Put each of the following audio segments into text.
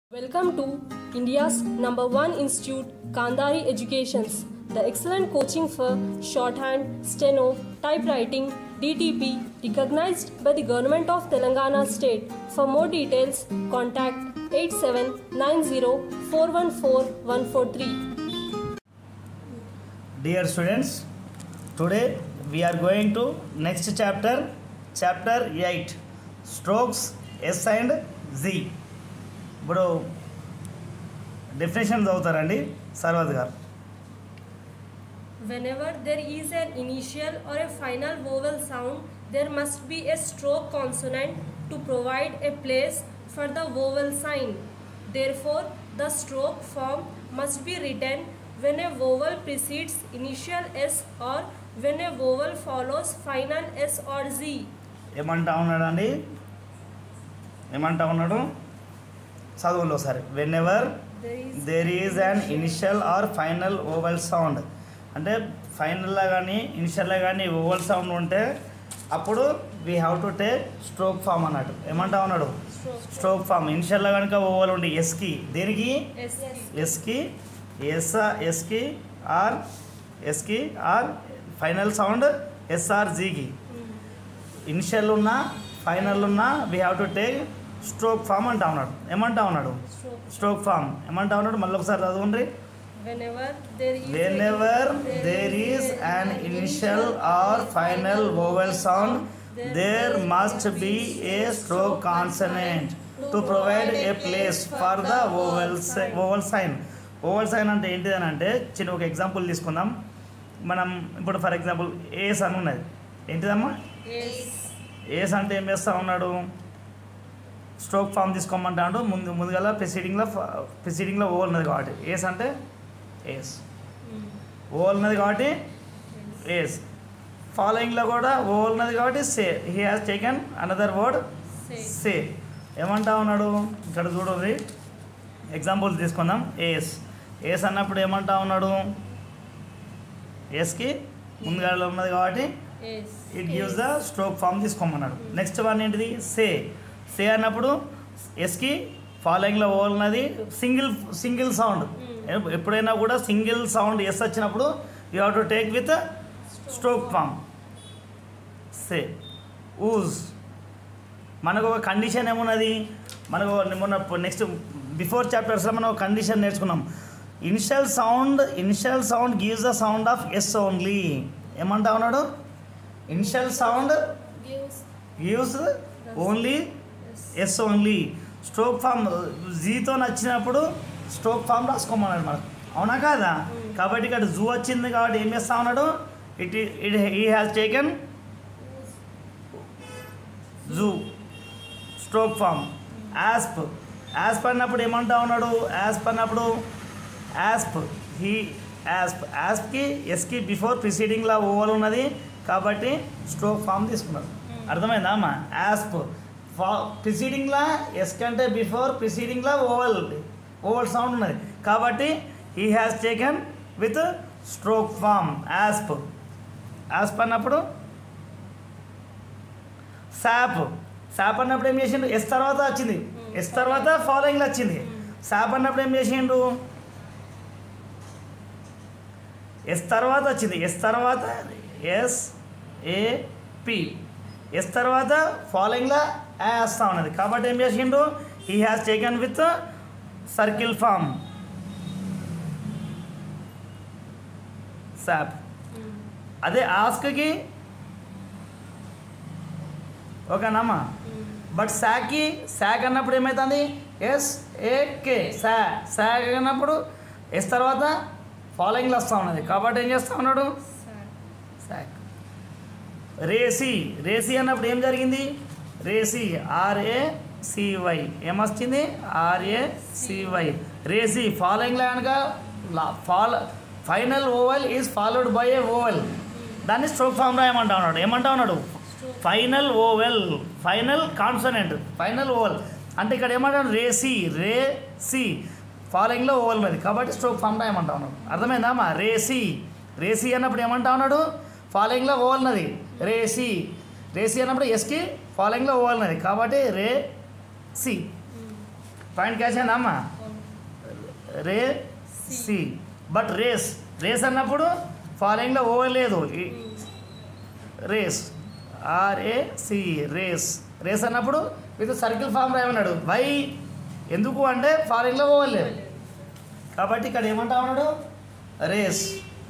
Welcome to India's number one institute, Kandari Educations, the excellent coaching for shorthand, steno, typewriting, DTP, recognized by the Government of Telangana State. For more details, contact 8790414143. Dear students, today we are going to next chapter, chapter 8, strokes S and Z. ఇప్పుడు definition చదువుతారండి సర్వద్ గారు Whenever there is an initial or a final vowel sound, there must be a stroke consonant to provide a place for the vowel sign. Therefore, the stroke form must be written when a vowel precedes initial S or when a vowel follows final S or Z. ఏమంటా ఉన్నాడండి ఏమంటా ఉన్నాడు చదువులో సరే whenever There is there is an initial or final vowel sound అంటే ఫైనల్లో కానీ ఇనిషియల్లో కానీ ఓవల్ సౌండ్ ఉంటే అప్పుడు we have to take stroke form అన్నట్టు ఏమంటా ఉన్నాడు stroke. స్ట్రోక్ ఫామ్ ఇనిషియల్లో కనుక ఓవల్ ఉండి ఎస్కి దేనికి S. ఎస్కి ఎస్ ఎస్కి ఆర్ ఎస్కి ఆర్ ఫైనల్ సౌండ్ ఎస్ఆర్ జీకి ఇనిషియల్ ఉన్నా ఫైనల్ ఉన్నా we have to take stroke form అంటా ఉన్నాడు ఏమంటా ఉన్నాడు Stroke. స్ట్రోక్ ఫామ్ ఏమంటా ఉన్నాడు మళ్ళీ ఒకసారి చదవండి Whenever there is whenever there is an initial or final vowel sound there must be a stroke consonant to provide a place for the vowel vowel sign vowel sign అంటే ఏంటిది అని అంటే చిన్న ఒక ఎగ్జాంపుల్ తీసుకుందాం మనం ఇప్పుడు for example ఏస్ అని ఉన్నది ఏంటిదమ్మా S. ఏస్ అంటే ఏం చేస్తా ఉన్నాడు స్ట్రోక్ ఫామ్ తీసుకోమంటాడు ముందు ముందుగల ప్రిసీడింగ్లో ప్రిసీడింగ్లో ఓవల్ ఉన్నది కాబట్టి ఏస్ అంటే ఏస్ Mm. ఓవల్ ఉన్నది కాబట్టి ఏస్ ఫాలోయింగ్లో కూడా ఓవల్ ఉన్నది కాబట్టి say he has taken another word Say. Say ఏమంటా ఉన్నాడు ఇక్కడ చూడండి ఎగ్జాంపుల్ తీసుకుందాం ఏస్ ఏస్ అన్నప్పుడు ఏమంటా ఉన్నాడు ఏస్కి ముందుగా ఉన్నది కాబట్టి S. It gives the stroke form తీసుకోమన్నాడు నెక్స్ట్ వన్ ఏంటిది సే సే అన్నప్పుడు ఎస్కి ఫాలోయింగ్లో ఓవల్ ఉన్నది సింగిల్ సింగిల్ సౌండ్ ఎప్పుడైనా కూడా సింగిల్ సౌండ్ ఎస్ వచ్చినప్పుడు you have to take with stroke form say ooze మనకు ఒక కండిషన్ ఏమున్నది మనకు మొన్న నెక్స్ట్ బిఫోర్ చాప్టర్స్లో మనం ఒక కండిషన్ నేర్చుకున్నాం initial sound initial sound gives the sound of S only ఏమంటా ఉన్నాడు initial sound Gives gives only S only stroke form జీతో నచ్చినప్పుడు స్ట్రోక్ ఫామ్ రాసుకోమన్నాడు మనకు అవునా కాదా కాబట్టి ఇక్కడ జూ వచ్చింది కాబట్టి ఏం చేస్తా ఉన్నాడు it it he has taken zoo stroke form asp asp అన్నప్పుడు ఏమంటా ఉన్నాడు యాస్ప్ అన్నప్పుడు యాస్ప్ హీ యాస్ప్ యాస్ప్కి ఎస్కి బిఫోర్ ప్రిసీడింగ్లా ఓవల్ ఉన్నది కాబట్టి స్ట్రోక్ ఫామ్ తీసుకున్నాడు అర్థమైందా అమ్మా యాస్ప్ ఫా ప్రిసీడింగ్లా ఎస్ కంటే బిఫోర్ ప్రిసీడింగ్లా ఓవల్ ఓవల్ సౌండ్ ఉన్నది కాబట్టి he has taken with stroke form asp asp అన్నప్పుడు శాప్ శాప్ అన్నప్పుడు ఏం చేసిండు ఎస్ తర్వాత వచ్చింది ఎస్ తర్వాత ఫాలోయింగ్లో వచ్చింది శాప్ అన్నప్పుడు ఏం చేసిండు ఎస్ తర్వాత వచ్చింది ఎస్ తర్వాత ఎస్ ఏ పి ఎస్ తర్వాత ఫాలోయింగ్లో ఏ వస్తూ ఉన్నది కాబట్టి ఏం చేసిండు he has taken with circle form sap అదే ఆస్క్కి ఓకేనమ్మా బట్ శాకి శాక్ అన్నప్పుడు ఏమవుతుంది ఎస్ ఏ కే శా శాక్ అన్నప్పుడు ఎస్ తర్వాత ఫాలోయింగ్లో వస్తూ ఉన్నది కాబట్టి ఏం చేస్తూ ఉన్నాడు శాక్ రేసి రేసి అన్నప్పుడు ఏం జరిగింది రేసి ఆర్ఏ సివై ఏమొచ్చింది ఆర్ఏ సివై రేసి ఫాలోయింగ్లో కనుక follow final vowel is followed by a vowel దాన్ని స్ట్రోక్ ఫామ్ రాయమంటా ఉన్నాడు ఏమంటా ఉన్నాడు final vowel final consonant final vowel అంటే ఇక్కడ ఏమంటాడు రేసి రే సి ఫాలోయింగ్లో ఓవెల్ ఉన్నది కాబట్టి స్ట్రోక్ ఫామ్ రాయమంటా ఉన్నాడు అర్థమైందా అమ్మా రేసి రేసి అన్నప్పుడు ఏమంటా ఉన్నాడు ఫాలోయింగ్లో ఓవెల్ ఉన్నది రేసి రేసి అన్నప్పుడు ఎస్కి ఫాలోయింగ్లో ఓవెల్ ఉన్నది కాబట్టి రే సి పాయింట్ క్యాచ్ అయిందా అమ్మా racy but race race అన్నప్పుడు ఫాలోయింగ్లో ఓవర్ లేదు ఈ- రేస్ ఆర్ఏసి రేస్ రేస్ అన్నప్పుడు విత్ సర్కిల్ ఫామ్ రాయమన్నాడు వై ఎందుకు అంటే ఫాలోయింగ్లో ఓవర్ లేదు కాబట్టి ఇక్కడ ఏమంటా ఉన్నాడు రేస్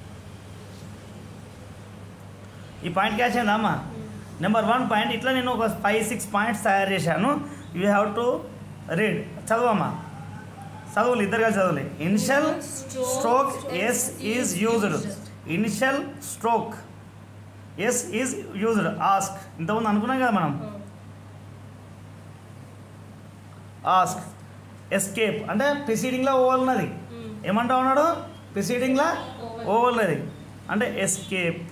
ఈ పాయింట్ క్యాచ్ అయిందా అమ్మా నెంబర్ వన్ పాయింట్ ఇట్లా నేను ఒక ఫైవ్ సిక్స్ పాయింట్స్ తయారు చేశాను యూ హ్యావ్ టు రీడ్ చదవమ్మా చదువులు ఇద్దరు కలిసి చదవాలి initial stroke S is used initial stroke S is used ask ఇంతకుముందు అనుకున్నాం కదా మనం ఆస్క్ ఎస్కేప్ అంటే ప్రిసీడింగ్లో ఓవర్ ఉన్నది ఏమంటా ఉన్నాడు ప్రిసీడింగ్లో ఓవర్ ఉన్నది అంటే ఎస్కేప్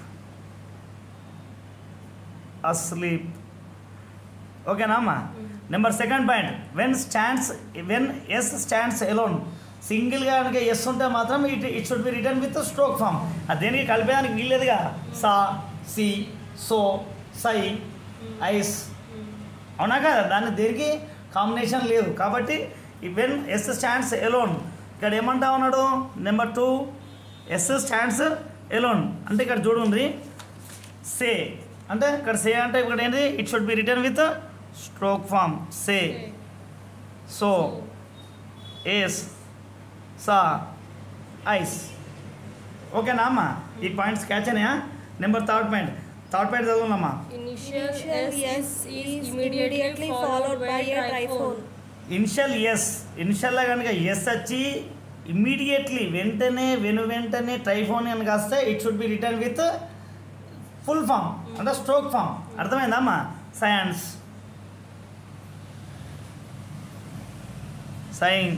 అస్లీప్ ఓకేనా అమ్మా number second point when stands when S stands alone సింగిల్గా కనుక ఎస్ ఉంటే మాత్రం it it should be written with stroke form అది దేనికి కలిపేదానికి వీల్లేదుగా saw see so sigh ice అవునా కదా దాన్ని దేనికి కాంబినేషన్ లేదు కాబట్టి వెన్ ఎస్ స్టాండ్స్ ఎలోన్ ఇక్కడ ఏమంటా ఉన్నాడు number two S stands alone అంటే ఇక్కడ చూడండి సే అంటే ఇక్కడ సే అంటే ఇక్కడ ఏంటి it should be written with stroke form say so ace saw ice ఓకేనా అమ్మా ఈ పాయింట్స్ క్యాచ్ అయినాయా number third point third point చదువునమ్మా Initial Initial S S is is immediately immediately followed by a triphone. ఇనిషియల్ ఎస్ ఇనిషియల్గా కనుక yes వచ్చి ఇమ్మీడియట్లీ వెంటనే వెను వెంటనే ట్రైఫోన్ అని కాస్తే it should be written with full form అంటే స్ట్రోక్ ఫామ్ అర్థమైందమ్మా సైన్స్ సైన్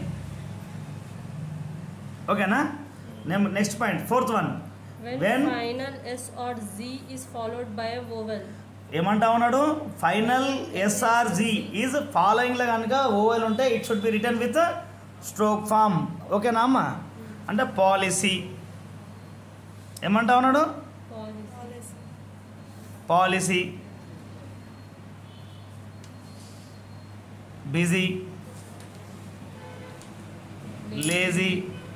ఓకేనా next point fourth one When, When- final S or Z is followed by a vowel. ఏమంటా ఉన్నాడు ఫైనల్ ఎస్ఆర్జి ఈజ్ ఫాలోయింగ్లో కనుక ఓవెల్ ఉంటే it should be written with stroke form ఓకేనా అమ్మ అంటే పాలసీ ఏమంటా ఉన్నాడు Policy. Policy busy lazy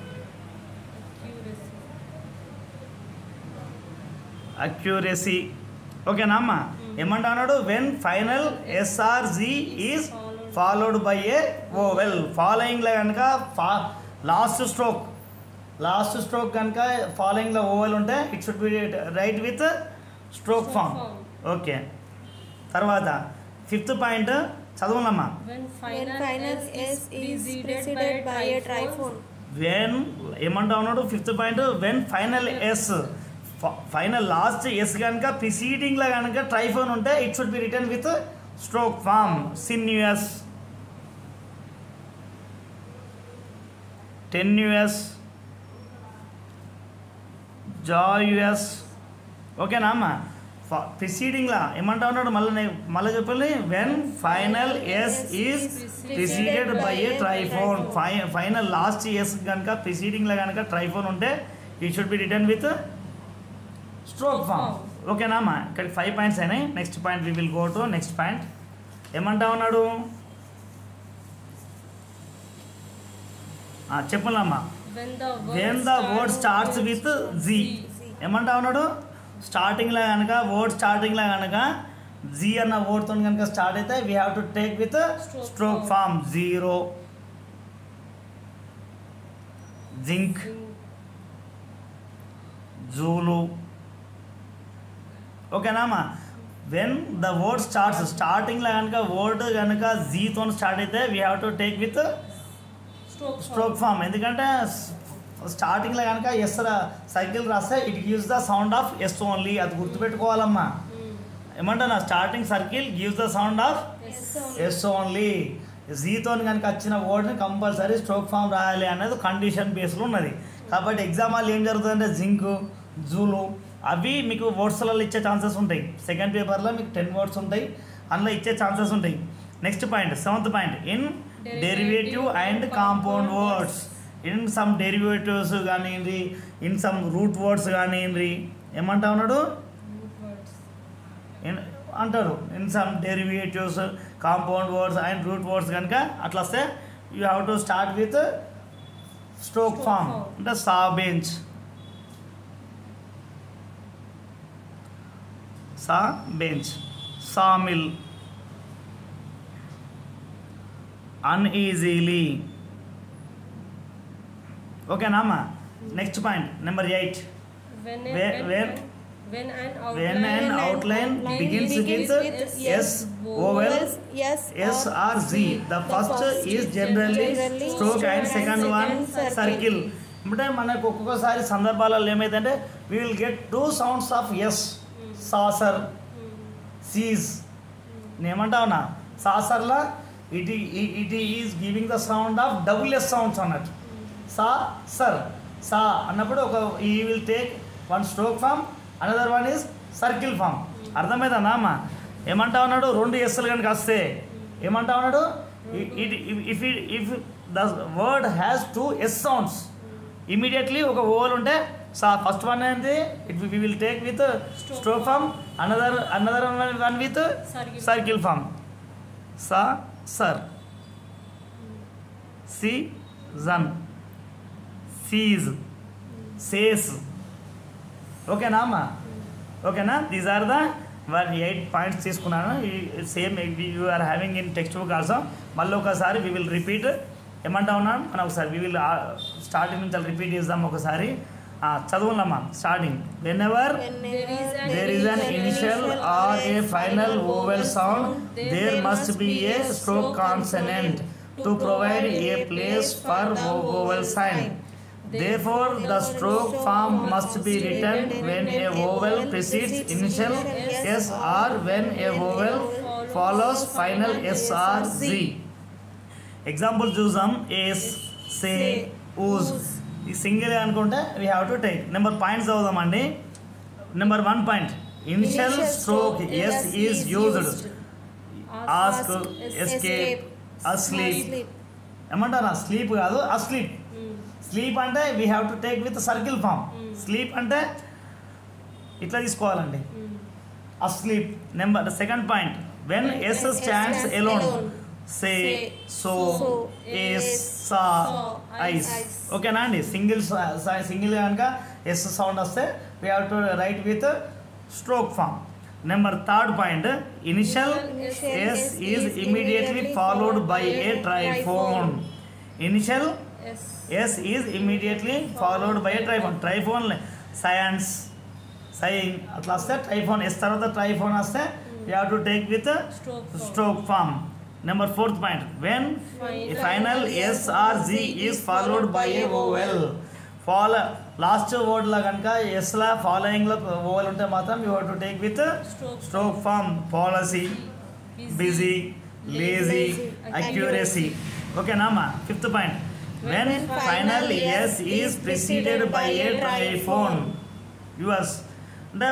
Accuracy. Accuracy ఓకేనా అమ్మ ఏమంటా అన్నాడు when final S or Z is followed by a vowel ఫాలోయింగ్లో కనుక ఫా లాస్ట్ స్ట్రోక్ లాస్ట్ స్ట్రోక్ కనుక ఫాలోయింగ్లో ఓవెల్ ఉంటే it should be write with stroke form okay తర్వాత ఫిఫ్త్ పాయింట్ చదవనమ్మా When When final, final S, S is is preceded by a triphone. triphone. When ఏమంటా ఉన్నాడు fifth point when final S final last S కనుక ప్రిసీడింగ్లో కనుక triphone ఉంటే it should be written with stroke form sinuous tenuous joyous ఓకేనా అమ్మ ప్రిసీడింగ్లా ఏమంటా ఉన్నాడు మళ్ళీ మళ్ళీ చెప్పండి when final S is preceded by a triphone ఫై ఫైనల్ లాస్ట్ ఎస్ కనుక ప్రిసీడింగ్లో కనుక ట్రైఫోన్ ఉంటే ఈ should be written with stroke form ఓకేనా అమ్మా ఇక్కడ ఫైవ్ పాయింట్స్ అయినాయి next point we will go to next point ఏమంటా ఉన్నాడు చెప్పలమ్మా When the word, when the word starts with Z ఏమంటా ఉన్నాడు స్టార్టింగ్లో కనుక వర్డ్ స్టార్టింగ్లో కనుక జీ అన్న వర్డ్తో కనుక స్టార్ట్ అయితే we have to take with Stroke stroke form. Form zero zinc Zulu ఓకేనామా వెన్ ద వర్డ్ స్టార్ట్స్ స్టార్టింగ్లో కనుక వర్డ్ కనుక జీతో స్టార్ట్ అయితే we have to take with stroke, stroke form ఎందుకంటే స్టార్టింగ్లో కనుక ఎస్ సైకిల్ రాస్తే it gives the sound of S only అది గుర్తుపెట్టుకోవాలమ్మా ఏమంటారా starting circle gives the sound of S only జీతో కనుక వచ్చిన వర్డ్ని కంపల్సరీ స్ట్రోక్ ఫామ్ రాయాలి అనేది కండిషన్ బేస్లో ఉన్నది కాబట్టి ఎగ్జామ్ వాళ్ళు ఏం జరుగుతుందంటే జింక్ జూలు అవి మీకు వర్డ్స్లలో ఇచ్చే ఛాన్సెస్ ఉంటాయి సెకండ్ పేపర్లో మీకు టెన్ వర్డ్స్ ఉంటాయి అందులో ఇచ్చే ఛాన్సెస్ ఉంటాయి next point seventh point in derivative and compound words in some derivatives కానివ్వండి ఇన్ సమ్ రూట్ వర్డ్స్ కానివ్వండి ఏమంటా ఉన్నాడు root words. ఇన్ అంటారు in some derivatives compound words and root words కనుక అట్లా వస్తే you have to start with stroke Stroke form form. అంటే సా bench సా bench saw mill అన్ఈజీలీ ఓకేనా అమ్మా next point number eight When, a, Where- when, where- when an when outline, an outline outline begins begins with with S, vowel, yes, S or Z. The first is generally generally stroke and second one circle. circle. అంటే మనకు ఒక్కొక్కసారి సందర్భాలలో ఏమైందంటే we will get two sounds of S saucer seize నేనేమంటావునా సాసర్లా it it is giving the sound of double S sounds అన్నట్టు saucer సా అన్నప్పుడు ఒక ఈ will take one stroke form another one is circle form అర్థమవుతుందా అమ్మ ఏమంటా ఉన్నాడు రెండు ఎస్లు కనుక వస్తే ఏమంటా ఉన్నాడు it if if the word has two S sounds immediately ఒక ఓవల్ ఉంటే సా ఫస్ట్ వన్ ఏంటి it we will take with Stroke stroke form another another one with Circle. Circle form saucer season seize says ఓకేనా అమ్మా ఓకేనా these are the one eight points తీసుకున్నాను same you are having in text book also మళ్ళీ ఒకసారి we will repeat ఏమంటా ఉన్నాను మనం ఒకసారి వి విల్ స్టార్టింగ్ నుంచి రిపీట్ చేద్దాం ఒకసారి చదువులమ్మా starting whenever There is an there is an initial or a final vowel sound, there must be a stroke consonant to provide a place for vo- vowel sign. Therefore, the stroke form must be written when a vowel precedes initial S or when a vowel follows final S or Z. Example చూసాం ace say ooze ఈ single అనుకుంటే we have to take number points చదువుదామండి number one point initial stroke S is used ask escape asleep ఏమంటారా sleep కాదు asleep sleep అంటే we have to take with circle form sleep అంటే ఇట్లా తీసుకోవాలండి asleep number second point when S stands alone say so ace saw ice ఓకేనా అండి single single కనుక S sound వస్తే we have to write with stroke form number third point initial S is immediately followed by a triphone initial S. S is immediately followed by triphone triphone signs sign అట్లా వస్తే triphone S తర్వాత triphone వస్తే you have to take with Stroke form. Stroke form number fourth point when Final. Final S or Z is followed by a vowel follow last వర్డ్లో కనుక ఎస్లా ఫాలోయింగ్లో vowel ఉంటే మాత్రం you have to take with Stroke stroke form policy busy lazy accuracy ఓకేనా అమ్మా fifth point when final S is preceded by a triphone yours అంటే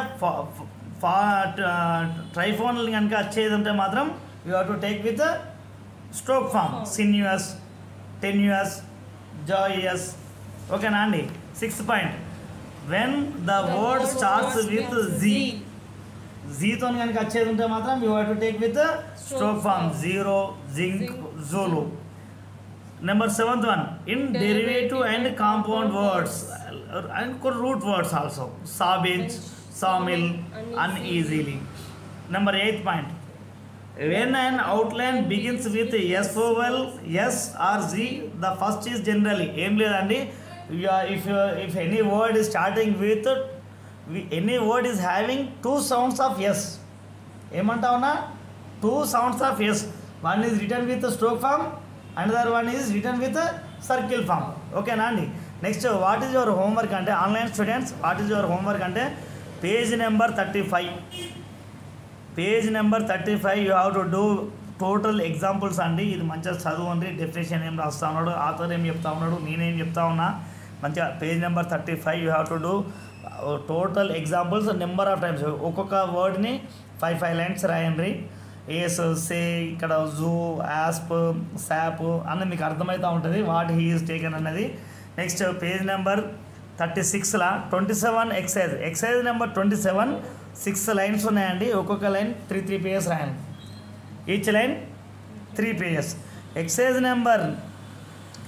triphone కనుక వచ్చేది ఉంటే మాత్రం you have to take with stroke form sinuous tenuous joyous ఓకేనా అండి sixth point when the word starts with Z జీతో కనుక వచ్చేది ఉంటే మాత్రం you have to take with stroke form zero zinc జోలో number seventh one in derivative and compound words and కొన్ని root words also saw bench saw mill uneasily number eighth point when an outline begins with s vowel s or z the first is generally ఏం లేదండి You are- if you if any word is starting with wi- any word is having two sounds of s ఏమంటావునా two sounds of S one is written with stroke form another one is written with circle form ఓకేనా అండి next what is your homework అంటే online students what is your homework అంటే page number thirty five page number thirty five you have to do total examples అండి ఇది మంచిగా చదవండి definition ఏం రాస్తా ఉన్నాడు ఆథర్ ఏం చెప్తా ఉన్నాడు నేనేం చెప్తా ఉన్నా మంచిగా page number thirty five you have to do total examples number of times ఒక్కొక్క వర్డ్ని ఫైవ్ ఫైవ్ లైన్స్ రాయండి ఏస్ సే ఇక్కడ జూ యాస్ప్ శాప్ అన్నీ మీకు అర్థమవుతూ ఉంటుంది వాట్ హీ ఈజ్ టేకెన్ అన్నది నెక్స్ట్ పేజ్ నెంబర్ థర్టీ సిక్స్లా twenty seven exercise exercise number twenty seven six lines ఉన్నాయండి ఒక్కొక్క లైన్ త్రీ త్రీ పేజెస్ రాయండి each line three pages exercise number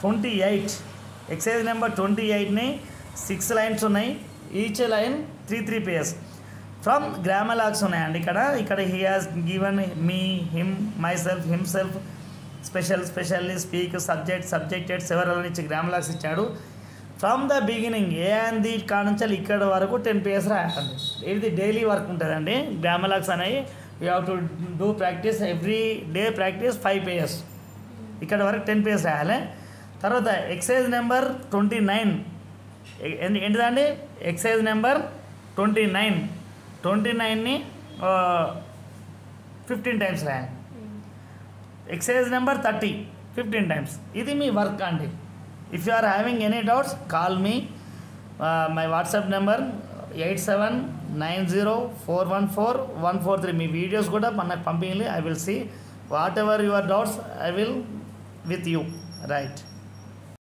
twenty eight exercise number twenty ఎయిట్ని six lines ఉన్నాయి each line three three pages from grammalogs ఉన్నాయండి ఇక్కడ ఇక్కడ he has given me him myself himself special specially speak subject subjected several నుంచి grammalogs ఇచ్చాడు from the beginning a and the కాడ నుంచి ఇక్కడ వరకు టెన్ పేజెస్ రాయాలండి ఇది డైలీ వర్క్ ఉంటుందండి గ్రామలాగ్స్ అనేవి you have to do practice every day practice five pages ఇక్కడ వరకు టెన్ పేజెస్ రాయాలి తర్వాత ఎక్సైజ్ నెంబర్ ట్వంటీ నైన్ ఏంటిదండి exercise number twenty nine twenty నైన్ని ఫిఫ్టీన్ టైమ్స్ రాయాలి exercise number thirty fifteen times ఇది మీ వర్క్ అండి if you are having any doubts call me my WhatsApp number eight seven nine zero four one four one four three మీ videos కూడా మనకు పంపించండి I will see whatever your doubts I will with you right